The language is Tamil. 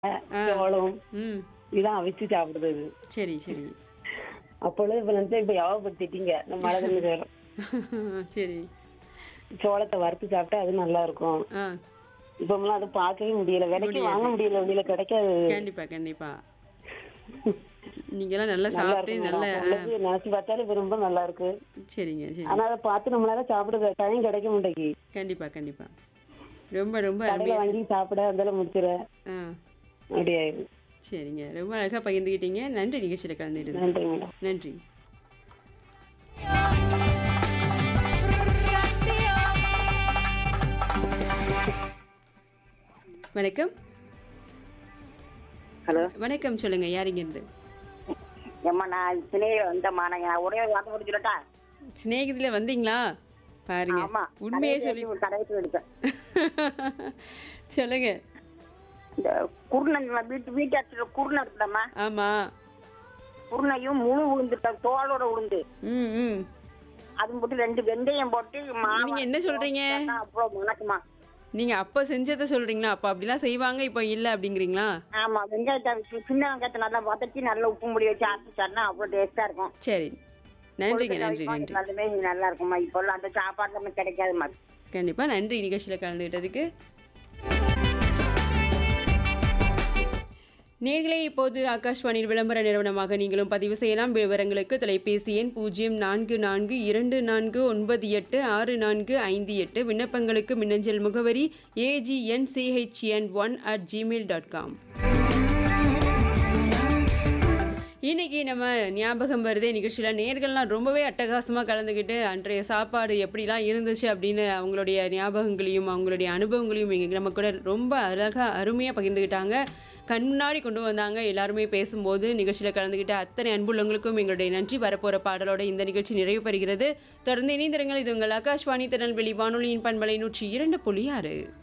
சோளம் ம் இதான் அவிச்சு சாப்பிடுறது சரி சரி அப்பொழுது இப்ப நினைச்சா இப்ப ஞாபகப்படுத்திட்டீங்க இந்த மழை தண்ணி சோளம் சரி சோளத்தை வறுத்து சாப்பிட்டா அது நல்லா இருக்கும் ஆ இப்பமெல்லாம் அதை பார்க்கவே முடியல விலைக்கு வாங்க முடியல வெளியில கிடைக்காது கண்டிப்பா கண்டிப்பா நீங்கெல்லாம் நல்லா நல்லா சாப்பிட்டு இருக்கு நல்ல மேடம். அப்பொழுது நினைச்சு பார்த்தாலே இப்ப ரொம்ப நல்லா இருக்கு சரிங்க சரி ஆனா அதை பார்த்து நம்மளால சாப்பிட டைம் கிடைக்க மாட்டேங்கி கண்டிப்பா கண்டிப்பா ரொம்ப ரொம்ப கடையில அருமையா வாங்கி சாப்பிட அதெல்லாம் முடிச்சிட ஆ அப்படி ஆயிடுது சரிங்க ரொம்ப அழகா பகிர்ந்துக்கிட்டீங்க நன்றி நிகழ்ச்சியில் கலந்துட்டு நன்றி மேடம் நன்றி வணக்கம் ஹலோ வணக்கம் சொல்லுங்க யாரிங்க இருந்து ஏம்மா நான் சினையில வந்தம்மா நான் ஒரே ஒரு வார்த்தை முடிச்சுட்டா சிநேகிதில வந்தீங்களா பாருங்க ஆமா உண்மையே சொல்லி கடைசி எடுத்தேன் சொல்லுங்க இந்த குருணை வீட்டு வீட்டு அடிச்சுட்டு குருணை இருக்குல்லம்மா ஆமா குருணையும் முழு உளுந்துட்டேன் தோலோட உளுந்து ம் ம் அது போட்டு ரெண்டு வெந்தயம் போட்டு மாவு நீங்க என்ன சொல்றீங்க? போட்டா அவ்வளோ வணக்கம்மா நீங்க அப்ப செஞ்சதை சொல்றீங்களா அப்ப அப்படிலாம் செய்வாங்க இப்ப இல்ல அப்படிங்கிறீங்களா ஆமா வெங்காயத்தை வச்சு சின்ன வெங்காயத்தை நல்லா வதக்கி நல்லா உப்பு முடி வச்சு அரைச்சாருன்னா அவ்வளோ டேஸ்டா இருக்கும் சரி நன்றிங்க கொழுக்கட்டை நன்றி வைப்போம், நன்றி எல்லாமே நல்லா இருக்கும்மா இப்போல்லாம் அந்த சாப்பாடு நம்ம கிடைக்காதுமா கண்டிப்பா நன்றி நிகழ்ச்சியில கலந்துகிட்டதுக்கு நேர்களே இப்போது ஆகாஷ்வாணியில் விளம்பர நிறுவனமாக நீங்களும் பதிவு செய்யலாம் விவரங்களுக்கு தொலைபேசி எண் பூஜ்ஜியம் நான்கு நான்கு இரண்டு நான்கு ஒன்பது எட்டு ஆறு நான்கு ஐந்து எட்டு விண்ணப்பங்களுக்கு மின்னஞ்சல் முகவரி AGN CHN one at Gmail dot com இன்னைக்கு நம்ம ஞாபகம் வருதே நிகழ்ச்சியில் நேர்கள்லாம் ரொம்பவே அட்டகாசமாக கலந்துக்கிட்டு அன்றைய சாப்பாடு எப்படிலாம் இருந்துச்சு அப்படின்னு அவங்களுடைய ஞாபகங்களையும் அவங்களுடைய அனுபவங்களையும் இங்கே நம்ம கூட ரொம்ப அழகாக அருமையாக பகிர்ந்துக்கிட்டாங்க கண் முன்னாடி கொண்டு வந்தாங்க எல்லாருமே பேசும்போது நிகழ்ச்சியில் கலந்துக்கிட்ட அத்தனை அன்புள்ளவங்களுக்கும் எங்களுடைய நன்றி வரப்போகிற பாடலோட இந்த நிகழ்ச்சி நிறைவு பெறுகிறது தொடர்ந்து இணைந்திருங்கள் இது உங்கள் ஆகாஷ்வாணி திருநெல்வேலி வானொலியின் பண்பலை நூற்றி இரண்டு புள்ளி ஆறு